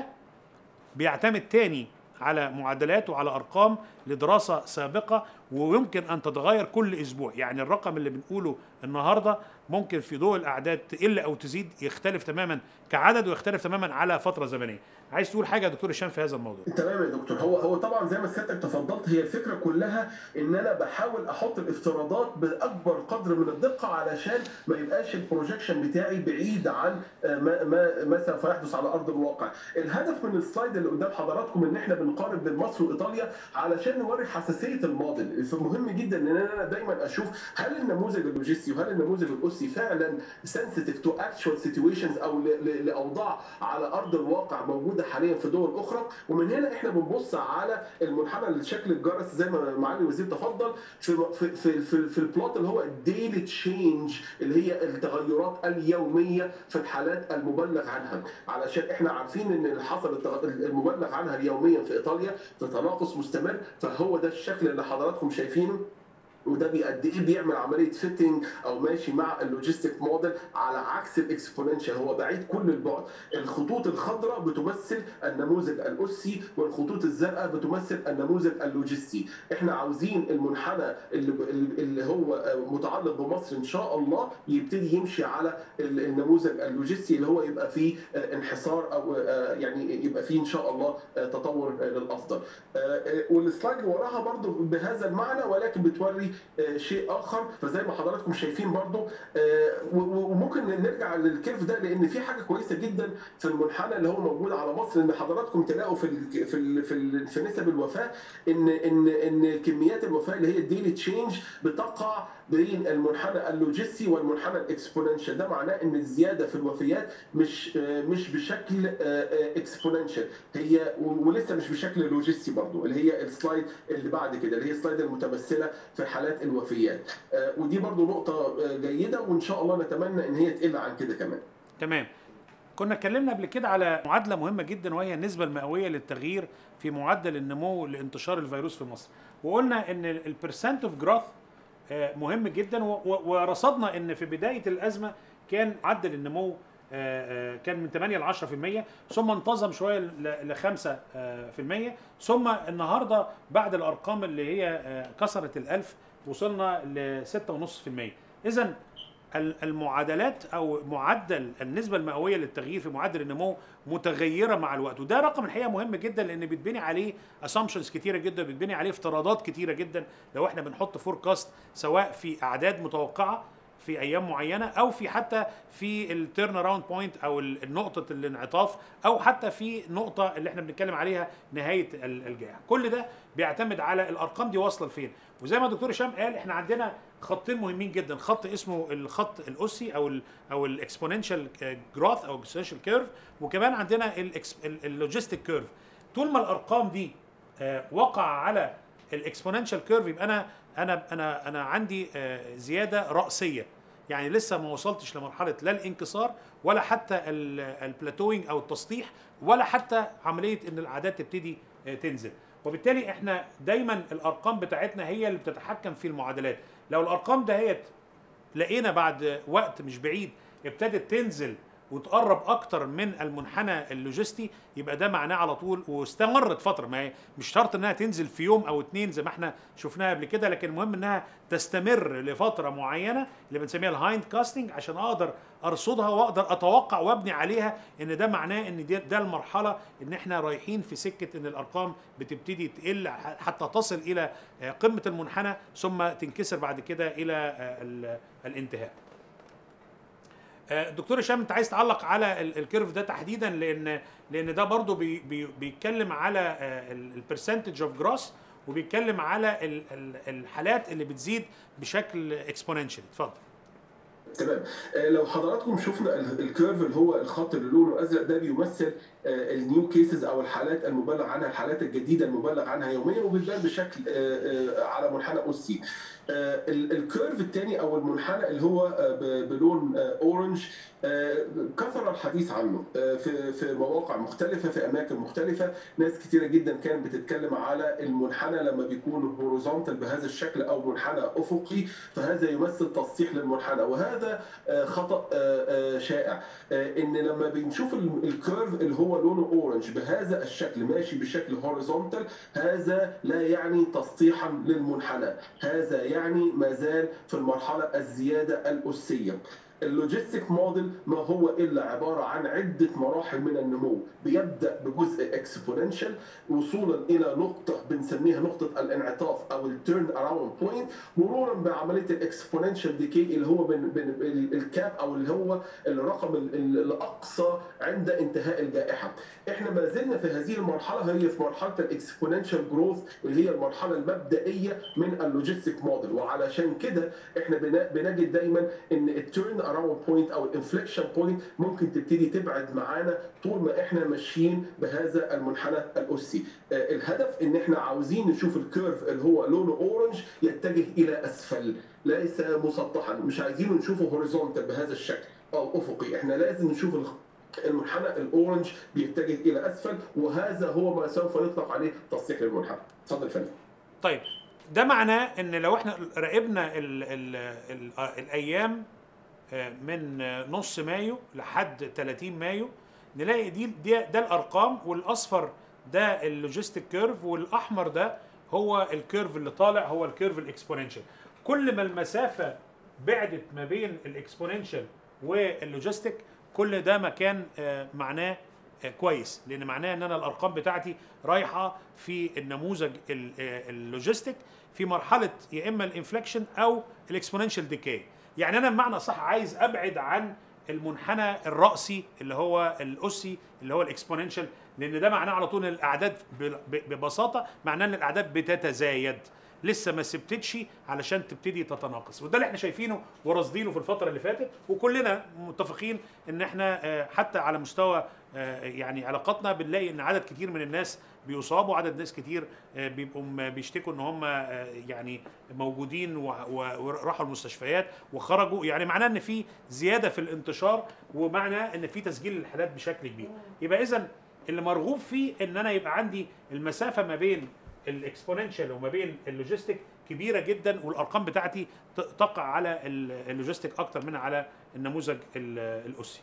Speaker 1: بيعتمد تاني على معادلات وعلى ارقام لدراسه سابقه ويمكن ان تتغير كل اسبوع يعني الرقم اللي بنقوله النهارده ممكن في ضوء الاعداد تقل او تزيد يختلف تماما كعدد ويختلف تماما على فتره زمنيه عايز تقول حاجه يا دكتور هشام في هذا الموضوع
Speaker 2: تمام يا دكتور هو هو طبعا زي ما سيادتك تفضلت هي الفكره كلها ان انا بحاول احط الافتراضات باكبر قدر من الدقه علشان ما يبقاش البروجكشن بتاعي بعيد عن آه، ما ما ما سوف يحدث على ارض الواقع. الهدف من السلايد اللي قدام حضراتكم ان احنا بنقارن بين مصر وايطاليا علشان نوري حساسيه الموديل، فمهم جدا ان انا دايما اشوف هل النموذج اللوجستي وهل النموذج الاسي فعلا سنسيتيف تو اكشوال سيتويشنز او ل- ل- لاوضاع على ارض الواقع موجوده حاليا في دول اخرى ومن هنا احنا بنبص على المنحنى لشكل الجرس زي ما معالي الوزير تفضل في في في في, في البلوت اللي هو الديلي تشينج اللي هي التغيرات اليوميه في الحالات المبلغ عنها علشان احنا عارفين ان اللي حصل التغ- المبلغ عنها يوميا في ايطاليا في تناقص مستمر فهو ده الشكل اللي حضراتكم شايفينه وده بيقد ايه بيعمل عمليه فيتنج او ماشي مع اللوجيستيك موديل على عكس الاكسبوننشال هو بعيد كل البعد الخطوط الخضراء بتمثل النموذج الاسي والخطوط الزرقاء بتمثل النموذج اللوجستي احنا عاوزين المنحنى اللي, اللي هو متعلق بمصر ان شاء الله يبتدي يمشي على النموذج اللوجستي اللي هو يبقى فيه انحسار او يعني يبقى فيه ان شاء الله تطور للافضل والسلايد اللي وراها برضو بهذا المعنى ولكن بتوري شيء اخر فزي ما حضراتكم شايفين برضو وممكن نرجع للكيرف ده لان في حاجه كويسه جدا في المنحنى اللي هو موجود على مصر ان حضراتكم تلاقوا في ال في ال في, ال في نسب الوفاه ان ان ان كميات الوفاه اللي هي الديلي تشينج بتقع بين المنحنى اللوجستي والمنحنى الاكسبوننشال ده معناه ان الزياده في الوفيات مش مش بشكل اكسبوننشال هي ولسه مش بشكل لوجستي برضو اللي هي السلايد اللي بعد كده اللي هي السلايد المتمثله في حالات الوفيات ودي برضو نقطه جيده وان شاء الله نتمنى ان هي تقل عن كده كمان
Speaker 1: تمام كنا اتكلمنا قبل كده على معادله مهمه جدا وهي النسبه المئويه للتغيير في معدل النمو لانتشار الفيروس في مصر وقلنا ان البرسنت اوف جروث مهم جدا و- و- ورصدنا ان في بدايه الازمه كان معدل النمو آه، آه، كان من 8 ل 10% ثم انتظم شويه ل 5% ثم النهارده بعد الارقام اللي هي آه، كسرت الألف وصلنا ل 6.5% اذا ال- المعادلات او معدل النسبه المئويه للتغيير في معدل النمو متغيره مع الوقت وده رقم الحقيقه مهم جدا لان بيتبني عليه اسامبشنز كتيره جدا بيتبني عليه افتراضات كتيره جدا لو احنا بنحط فوركاست سواء في اعداد متوقعه في ايام معينه او في حتى في التيرن اراوند بوينت او ال- النقطه الانعطاف او حتى في نقطه اللي احنا بنتكلم عليها نهايه ال- الجائحه كل ده بيعتمد على الارقام دي واصله لفين وزي ما الدكتور هشام قال احنا عندنا خطين مهمين جدا خط اسمه الخط الاسي او ال او الاكسبوننشال جروث او اكسبوننشال كيرف وكمان عندنا اللوجيستيك كيرف طول ما الارقام دي آه، وقع على الاكسبوننشال كيرف يبقى انا انا انا انا عندي آه، زياده راسيه يعني لسه ما وصلتش لمرحله لا الانكسار ولا حتى البلاتوينج او التسطيح ولا حتى عمليه ان الاعداد تبتدي آه، تنزل وبالتالي احنا دايما الارقام بتاعتنا هي اللي بتتحكم في المعادلات لو الارقام دهيت لقينا بعد وقت مش بعيد ابتدت تنزل وتقرب اكتر من المنحنى اللوجستي يبقى ده معناه على طول واستمرت فتره ما هي مش شرط انها تنزل في يوم او اتنين زي ما احنا شفناها قبل كده لكن المهم انها تستمر لفتره معينه اللي بنسميها الهايند كاستنج عشان اقدر ارصدها واقدر اتوقع وابني عليها ان ده معناه ان ده, ده المرحله ان احنا رايحين في سكه ان الارقام بتبتدي تقل حتى تصل الى قمه المنحنى ثم تنكسر بعد كده الى ال- الانتهاء. آه، دكتور هشام انت عايز تعلق على ال- الكيرف ده تحديدا لان لان ده برضو بي بي بيتكلم على البرسنتج اوف جروس وبيتكلم على ال- ال- الحالات اللي بتزيد بشكل اكسبوننشال اتفضل
Speaker 2: تمام آه، لو حضراتكم شفنا ال- الكيرف اللي هو الخط اللي لونه ازرق ده بيمثل النيو كيسز او الحالات المبلغ عنها الحالات الجديده المبلغ عنها يوميا وبتبان بشكل آه، آه، على منحنى اسي آه، ال- الكيرف الثاني او المنحنى اللي هو آه، ب- بلون آه، اورنج آه، كثر الحديث عنه آه، في في مواقع مختلفه في اماكن مختلفه ناس كثيره جدا كانت بتتكلم على المنحنى لما بيكون هوريزونتال بهذا الشكل او منحنى افقي فهذا يمثل تسطيح للمنحنى وهذا آه، خطا آه، آه، شائع آه، ان لما بنشوف ال- الكيرف اللي هو لونه اورنج بهذا الشكل ماشي بشكل هوريزونتال هذا لا يعني تسطيحا للمنحنى هذا يعني ما زال في المرحله الزياده الاسيه اللوجيستيك موديل ما هو الا عباره عن عده مراحل من النمو بيبدا بجزء اكسبوننشال وصولا الى نقطه بنسميها نقطه الانعطاف او التيرن اراوند بوينت مرورا بعمليه الاكسبوننشال ديكي اللي هو بن بن ال- الكاب او اللي هو الرقم ال- ال- الاقصى عند انتهاء الجائحه احنا ما زلنا في هذه المرحله هي في مرحله الاكسبوننشال جروث اللي هي المرحله المبدئيه من اللوجيستيك موديل وعلشان كده احنا بن- بنجد دايما ان التيرن اراوند بوينت او الانفليكشن بوينت ممكن تبتدي تبعد معانا طول ما احنا ماشيين بهذا المنحنى الاسي آه، الهدف ان احنا عاوزين نشوف الكيرف اللي هو لونه اورنج يتجه الى اسفل ليس مسطحا مش عايزينه نشوفه هوريزونتال بهذا الشكل او افقي احنا لازم نشوف الخ- المنحنى الاورنج بيتجه الى اسفل وهذا هو ما سوف يطلق عليه تصحيح للمنحنى اتفضل يا فندم
Speaker 1: طيب ده معناه ان لو احنا راقبنا ال ال ال الايام آه، من آه، نص مايو لحد 30 مايو نلاقي دي, دي ده الارقام والاصفر ده اللوجيستيك كيرف والاحمر ده هو الكيرف اللي طالع هو الكيرف الاكسبوننشال كل ما المسافه بعدت ما بين الاكسبوننشال واللوجيستيك كل ده مكان آه، معناه آه، كويس لان معناه ان انا الارقام بتاعتي رايحه في النموذج ال- آه، اللوجيستيك في مرحله يا اما الانفليكشن او الاكسبوننشال ديكاي يعني انا بمعنى صح عايز ابعد عن المنحنى الرأسي اللي هو الأسي اللي هو الاكسبوننشال لأن ده معناه على طول إن الأعداد ب- ب- ببساطة معناه إن الأعداد بتتزايد لسه ما سبتتش علشان تبتدي تتناقص وده اللي احنا شايفينه ورصدينه في الفتره اللي فاتت وكلنا متفقين ان احنا آه، حتى على مستوى آه، يعني علاقاتنا بنلاقي ان عدد كتير من الناس بيصابوا عدد ناس كتير آه، بيبقوا م- بيشتكوا ان هم آه، يعني موجودين و- و- وراحوا المستشفيات وخرجوا يعني معناه ان في زياده في الانتشار ومعناه ان في تسجيل الحالات بشكل كبير يبقى اذا اللي مرغوب فيه ان انا يبقى عندي المسافه ما بين الاكسبوننشال وما بين اللوجيستيك كبيره جدا والارقام بتاعتي ت- تقع على ال- اللوجيستيك اكتر من على النموذج ال- الاسي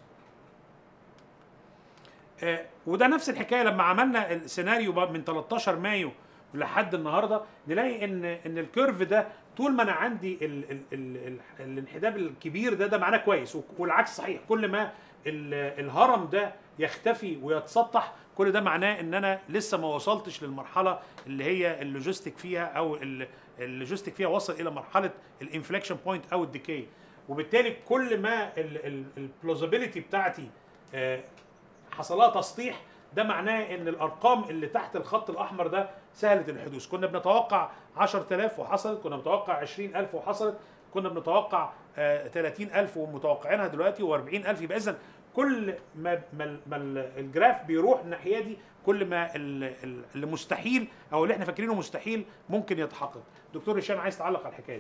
Speaker 1: آه، وده نفس الحكايه لما عملنا السيناريو بقى من 13 مايو لحد النهارده نلاقي ان ان الكيرف ده طول ما انا عندي ال ال ال ال الانحدار الكبير ده ده معناه كويس والعكس صحيح كل ما ال- الهرم ده يختفي ويتسطح كل ده معناه ان انا لسه ما وصلتش للمرحله اللي هي اللوجيستيك فيها او ال- اللوجيستيك فيها وصل الى مرحله الانفليكشن بوينت او الديكي وبالتالي كل ما البلوزابيلتي بتاعتي آه، حصلها تسطيح ده معناه ان الارقام اللي تحت الخط الاحمر ده سهله الحدوث كنا بنتوقع 10000 وحصلت كنا بنتوقع 20000 وحصلت كنا بنتوقع آه، 30000 ومتوقعينها دلوقتي و40000 يبقى اذا كل ما ما, ال- ما ال- الجراف بيروح الناحيه دي كل ما ال- ال- اللي مستحيل او اللي احنا فاكرينه مستحيل ممكن يتحقق دكتور هشام عايز تعلق على الحكايه دي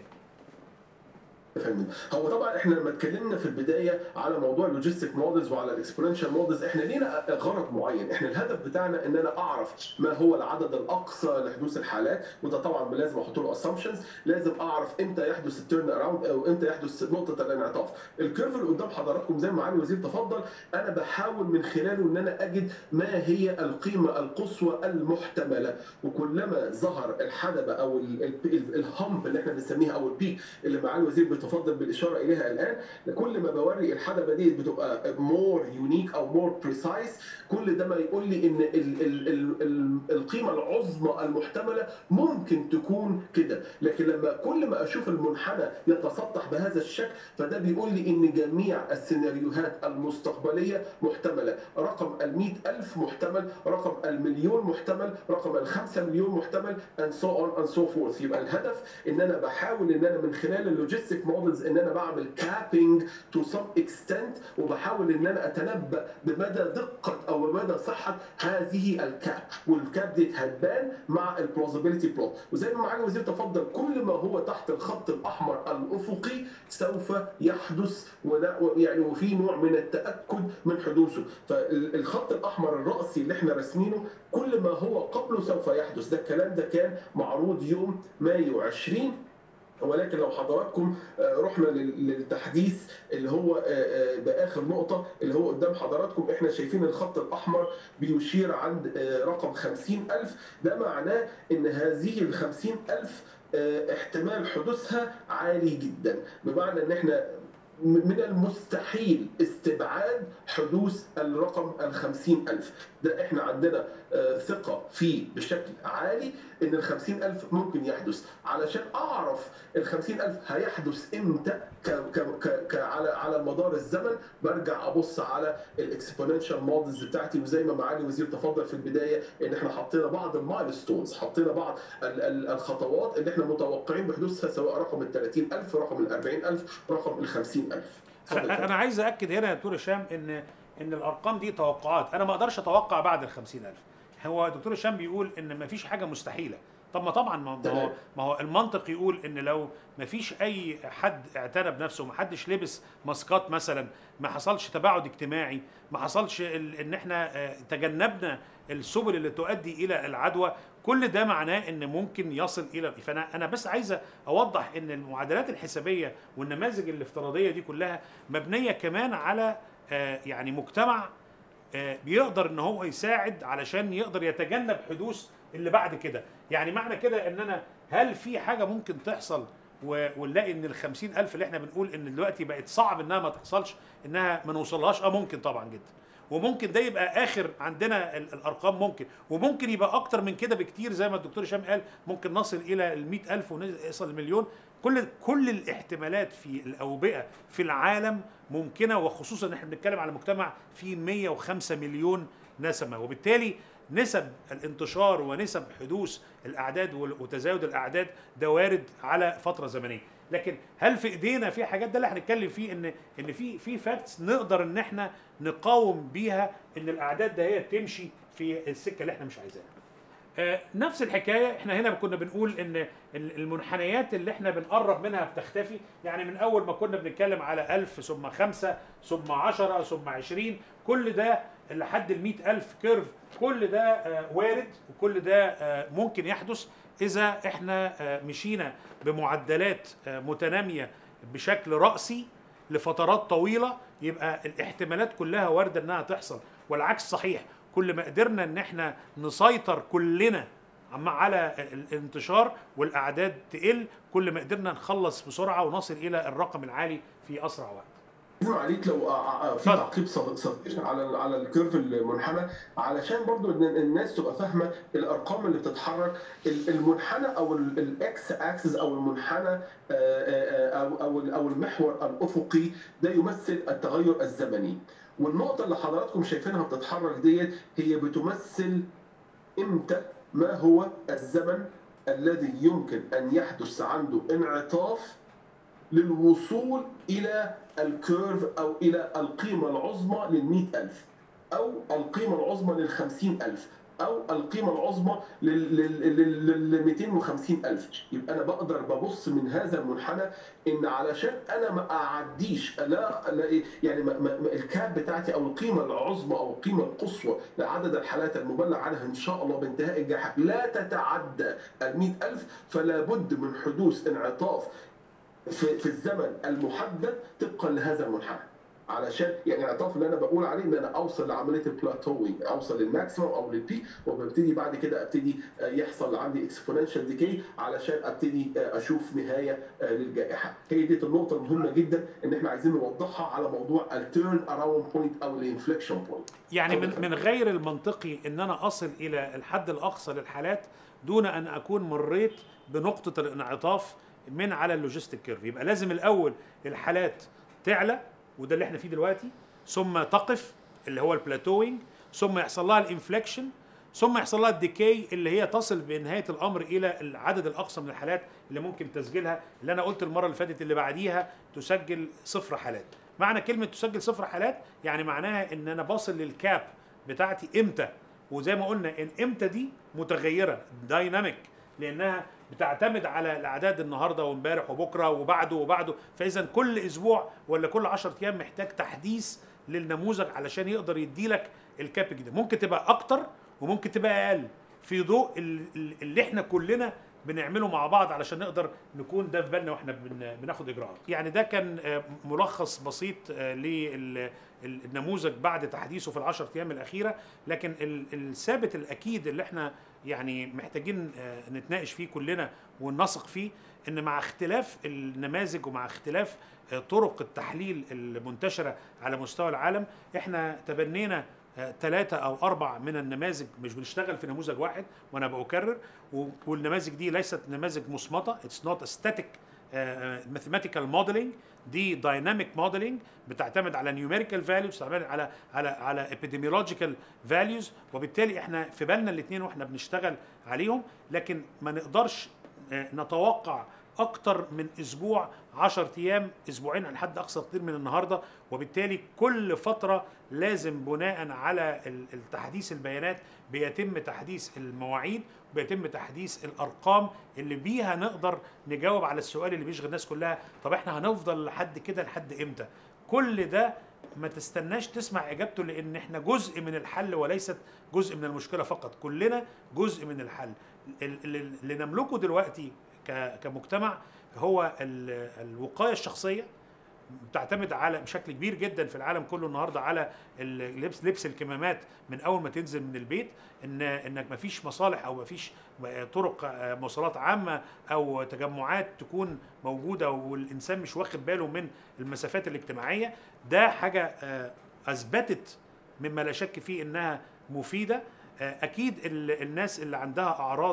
Speaker 2: فاهمين هو طبعا احنا لما اتكلمنا في البدايه على موضوع اللوجيستيك مودلز وعلى الاكسبوننشال مودلز احنا لينا غرض معين احنا الهدف بتاعنا ان انا اعرف ما هو العدد الاقصى لحدوث الحالات وده طبعا لازم احط له اسامبشنز لازم اعرف امتى يحدث التيرن اراوند او امتى يحدث نقطه الانعطاف الكيرف اللي قدام حضراتكم زي ما معالي الوزير تفضل انا بحاول من خلاله ان انا اجد ما هي القيمه القصوى المحتمله وكلما ظهر الحدبه او ال- ال- الهمب اللي احنا بنسميها او البيك اللي معالي الوزير بتفضل بالاشاره اليها الان كل ما بوري الحدبه دي بتبقى مور يونيك او مور بريسايز كل ده ما يقول لي ان ال ال ال ال القيمه العظمى المحتمله ممكن تكون كده لكن لما كل ما اشوف المنحنى يتسطح بهذا الشكل فده بيقول لي ان جميع السيناريوهات المستقبليه محتمله رقم ال ألف محتمل رقم المليون محتمل رقم الخمسة مليون محتمل and so on and so forth يبقى الهدف ان انا بحاول ان انا من خلال اللوجيستيك مودلز ان انا بعمل كابينج تو سم اكستنت وبحاول ان انا اتنبا بمدى دقه او بمدى صحه هذه الكاب والكاب دي هتبان مع البلوزابيلتي بلوت وزي ما معالي الوزير تفضل كل ما هو تحت الخط الاحمر الافقي سوف يحدث ولا يعني وفي نوع من التاكد من حدوثه فالخط الاحمر الراسي اللي احنا راسمينه كل ما هو قبله سوف يحدث ده الكلام ده كان معروض يوم مايو 20 ولكن لو حضراتكم آه، رحنا لل- للتحديث اللي هو آه، آه، باخر نقطه اللي هو قدام حضراتكم احنا شايفين الخط الاحمر بيشير عند آه، رقم 50000 ده معناه ان هذه ال 50000 آه، احتمال حدوثها عالي جدا بمعنى ان احنا من المستحيل استبعاد حدوث الرقم الخمسين ألف ده احنا عندنا آه، ثقة فيه بشكل عالي ان الخمسين ألف ممكن يحدث علشان اعرف الخمسين ألف هيحدث امتى ك ك ك ك على على مدار الزمن برجع ابص على الاكسبوننشال مودلز بتاعتي وزي ما معالي الوزير تفضل في البدايه ان احنا حطينا بعض المايلستونز حطينا بعض ال- ال- الخطوات اللي احنا متوقعين بحدوثها سواء رقم ال 30000 رقم ال 40000 رقم ال 50000 اتفضل يا
Speaker 1: انا
Speaker 2: فندم.
Speaker 1: أنا عايز اكد هنا يا دكتور هشام ان ان الارقام دي توقعات انا ما اقدرش اتوقع بعد ال 50000 هو دكتور هشام بيقول ان ما فيش حاجه مستحيله طب ما طبعا ما ما هو
Speaker 2: تمام.
Speaker 1: ما هو المنطق يقول ان لو ما فيش اي حد اعتنى بنفسه ما حدش لبس ماسكات مثلا ما حصلش تباعد اجتماعي ما حصلش ال- ان احنا آه، تجنبنا السبل اللي تؤدي الى العدوى كل ده معناه ان ممكن يصل الى فانا انا بس عايز اوضح ان المعادلات الحسابيه والنماذج الافتراضيه دي كلها مبنيه كمان على آه، يعني مجتمع آه، بيقدر ان هو يساعد علشان يقدر يتجنب حدوث اللي بعد كده يعني معنى كده ان انا هل في حاجه ممكن تحصل و- ونلاقي ان ال ألف اللي احنا بنقول ان دلوقتي بقت صعب انها ما تحصلش انها ما نوصلهاش اه ممكن طبعا جدا وممكن ده يبقى اخر عندنا ال- الارقام ممكن وممكن يبقى اكتر من كده بكتير زي ما الدكتور هشام قال ممكن نصل الى ال ألف ونصل المليون كل كل الاحتمالات في الاوبئه في العالم ممكنه وخصوصا ان احنا بنتكلم على مجتمع فيه 105 مليون نسمه وبالتالي نسب الانتشار ونسب حدوث الاعداد وال- وتزايد الاعداد ده وارد على فتره زمنيه لكن هل في ايدينا في حاجات ده اللي هنتكلم فيه ان ان في في فاكتس نقدر ان احنا نقاوم بيها ان الاعداد ده هي تمشي في السكه اللي احنا مش عايزينها آه، نفس الحكايه احنا هنا كنا بنقول ان ال- المنحنيات اللي احنا بنقرب منها بتختفي يعني من اول ما كنا بنتكلم على 1000 ثم 5 ثم 10 ثم 20 كل ده لحد ال 100000 كيرف كل ده آه، وارد وكل ده آه، ممكن يحدث اذا احنا آه، مشينا بمعدلات آه، متناميه بشكل راسي لفترات طويله يبقى الاحتمالات كلها وارده انها تحصل والعكس صحيح كل ما قدرنا ان احنا نسيطر كلنا عم على الانتشار والاعداد تقل كل ما قدرنا نخلص بسرعه ونصل الى الرقم العالي في اسرع وقت
Speaker 2: لازم عليك لو آه، آه، في
Speaker 1: اتفضل.
Speaker 2: تعقيب صغ- صغير على على الكيرف المنحنى علشان برضو ان الناس تبقى فاهمه الارقام اللي بتتحرك ال- المنحنى او الاكس اكسس او المنحنى آه، آه، آه، او او او المحور الافقي ده يمثل التغير الزمني والنقطه اللي حضراتكم شايفينها بتتحرك ديت هي بتمثل امتى ما هو الزمن الذي يمكن ان يحدث عنده انعطاف للوصول إلى الكيرف أو إلى القيمة العظمى لل ألف أو القيمة العظمى لل ألف أو القيمة العظمى لل 250 ألف يبقى أنا بقدر ببص من هذا المنحنى إن علشان أنا ما أعديش لا, لا يعني ما ما ما الكاب بتاعتي أو القيمة العظمى أو القيمة القصوى لعدد الحالات المبلغ عنها إن شاء الله بانتهاء الجائحة لا تتعدى ال ألف فلا بد من حدوث انعطاف في, في الزمن المحدد طبقا لهذا المنحنى علشان يعني الانعطاف اللي انا بقول عليه ان انا اوصل لعمليه البلاتوينج اوصل للماكسيموم او للبيك وببتدي بعد كده ابتدي آه، يحصل عندي اكسبوننشال ديكي علشان ابتدي آه، اشوف نهايه آه، للجائحه هي دي النقطه المهمه جدا ان احنا عايزين نوضحها على موضوع التيرن اراوند بوينت او الانفليكشن بوينت
Speaker 1: يعني من من غير المنطقي ان انا اصل الى الحد الاقصى للحالات دون ان اكون مريت بنقطه الانعطاف من على اللوجيستيك كيرف يبقى لازم الاول الحالات تعلى وده اللي احنا فيه دلوقتي ثم تقف اللي هو البلاتوينج ثم يحصل لها الانفليكشن ثم يحصل لها الديكي اللي هي تصل بنهايه الامر الى العدد الاقصى من الحالات اللي ممكن تسجيلها اللي انا قلت المره اللي فاتت اللي بعديها تسجل صفر حالات معنى كلمه تسجل صفر حالات يعني معناها ان انا باصل للكاب بتاعتي امتى وزي ما قلنا ان امتى دي متغيره دايناميك لانها بتعتمد على الاعداد النهارده وامبارح وبكره وبعده وبعده فاذا كل اسبوع ولا كل 10 ايام محتاج تحديث للنموذج علشان يقدر يديلك الكاب الجديد ممكن تبقى اكتر وممكن تبقى اقل في ضوء ال- ال- اللي احنا كلنا بنعمله مع بعض علشان نقدر نكون ده في بالنا واحنا بن- بناخد اجراءات يعني ده كان آه، ملخص بسيط آه، للنموذج بعد تحديثه في العشر ايام الاخيره لكن ال- الثابت الاكيد اللي احنا يعني محتاجين آه، نتناقش فيه كلنا ونثق فيه ان مع اختلاف النماذج ومع اختلاف آه، طرق التحليل المنتشره على مستوى العالم احنا تبنينا ثلاثة أو أربع من النماذج مش بنشتغل في نموذج واحد وأنا بكرر و- والنماذج دي ليست نماذج مصمتة اتس نوت ستاتيك ماثيماتيكال موديلنج دي دايناميك موديلنج بتعتمد على نيوميريكال فاليوز بتعتمد على على على epidemiological فاليوز وبالتالي احنا في بالنا الاثنين واحنا بنشتغل عليهم لكن ما نقدرش آه، نتوقع اكتر من اسبوع 10 ايام اسبوعين على حد اقصى كتير من النهارده وبالتالي كل فتره لازم بناء على ال- التحديث البيانات بيتم تحديث المواعيد بيتم تحديث الارقام اللي بيها نقدر نجاوب على السؤال اللي بيشغل الناس كلها طب احنا هنفضل لحد كده لحد امتى كل ده ما تستناش تسمع اجابته لان احنا جزء من الحل وليست جزء من المشكله فقط كلنا جزء من الحل ال- ال- اللي نملكه دلوقتي ك- كمجتمع هو ال- الوقايه الشخصيه بتعتمد على بشكل كبير جدا في العالم كله النهارده على اللبس لبس الكمامات من اول ما تنزل من البيت ان انك ما فيش مصالح او ما فيش طرق مواصلات عامه او تجمعات تكون موجوده والانسان مش واخد باله من المسافات الاجتماعيه ده حاجه آه، اثبتت مما لا شك فيه انها مفيده آه، اكيد ال- الناس اللي عندها اعراض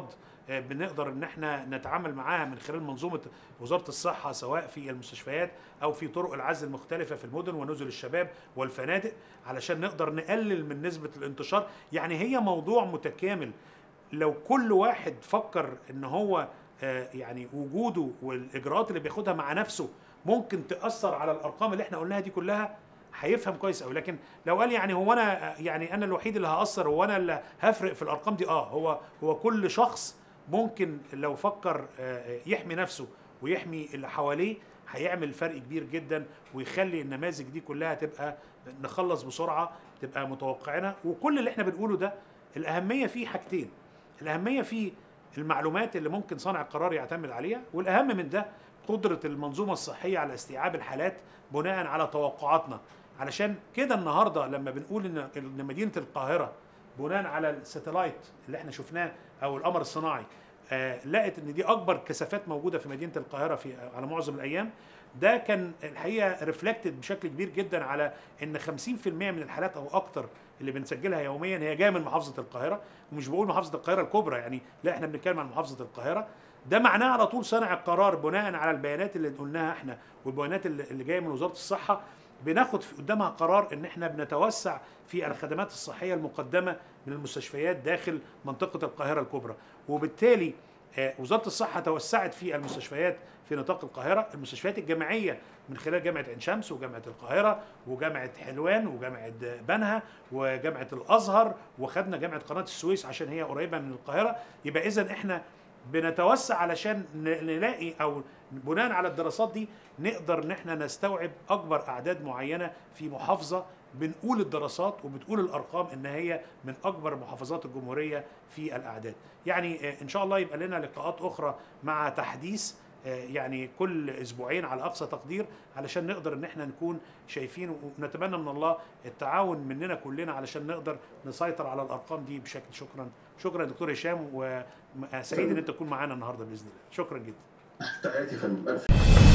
Speaker 1: آه، بنقدر ان احنا نتعامل معاها من خلال منظومه وزاره الصحه سواء في المستشفيات او في طرق العزل المختلفه في المدن ونزل الشباب والفنادق علشان نقدر نقلل من نسبه الانتشار يعني هي موضوع متكامل لو كل واحد فكر ان هو آه، يعني وجوده والاجراءات اللي بياخدها مع نفسه ممكن تاثر على الارقام اللي احنا قلناها دي كلها هيفهم كويس قوي لكن لو قال يعني هو انا يعني انا الوحيد اللي هاثر هو انا اللي هفرق في الارقام دي اه هو هو كل شخص ممكن لو فكر آه، يحمي نفسه ويحمي اللي حواليه هيعمل فرق كبير جدا ويخلي النماذج دي كلها تبقى نخلص بسرعه تبقى متوقعينها وكل اللي احنا بنقوله ده الاهميه فيه حاجتين الاهميه فيه المعلومات اللي ممكن صانع القرار يعتمد عليها والاهم من ده قدره المنظومه الصحيه على استيعاب الحالات بناء على توقعاتنا علشان كده النهارده لما بنقول ان ان مدينه القاهره بناء على الساتلايت اللي احنا شفناه او القمر الصناعي آه لقت ان دي اكبر كثافات موجوده في مدينه القاهره في على معظم الايام ده كان الحقيقه ريفلكتد بشكل كبير جدا على ان 50% من الحالات او اكتر اللي بنسجلها يوميا هي جايه من محافظه القاهره ومش بقول محافظه القاهره الكبرى يعني لا احنا بنتكلم عن محافظه القاهره ده معناه على طول صانع القرار بناء على البيانات اللي قلناها احنا والبيانات اللي اللي جايه من وزاره الصحه بناخد في قدامها قرار ان احنا بنتوسع في الخدمات الصحيه المقدمه من المستشفيات داخل منطقه القاهره الكبرى وبالتالي آه، وزاره الصحه توسعت في المستشفيات في نطاق القاهره المستشفيات الجامعيه من خلال جامعه عين شمس وجامعه القاهره وجامعه حلوان وجامعه بنها وجامعه الازهر وخدنا جامعه قناه السويس عشان هي قريبه من القاهره يبقى اذا احنا بنتوسع علشان ن- نلاقي او بناء على الدراسات دي نقدر ان احنا نستوعب اكبر اعداد معينه في محافظه بنقول الدراسات وبتقول الارقام ان هي من اكبر محافظات الجمهوريه في الاعداد يعني آه، ان شاء الله يبقى لنا لقاءات اخرى مع تحديث آه، يعني كل اسبوعين على اقصى تقدير علشان نقدر ان احنا نكون شايفين ونتمنى من الله التعاون مننا كلنا علشان نقدر نسيطر على الارقام دي بشكل شكرا شكرا دكتور هشام وسعيد ان انت تكون معانا النهارده باذن الله شكرا جدا
Speaker 2: تحياتي يا فندم ألف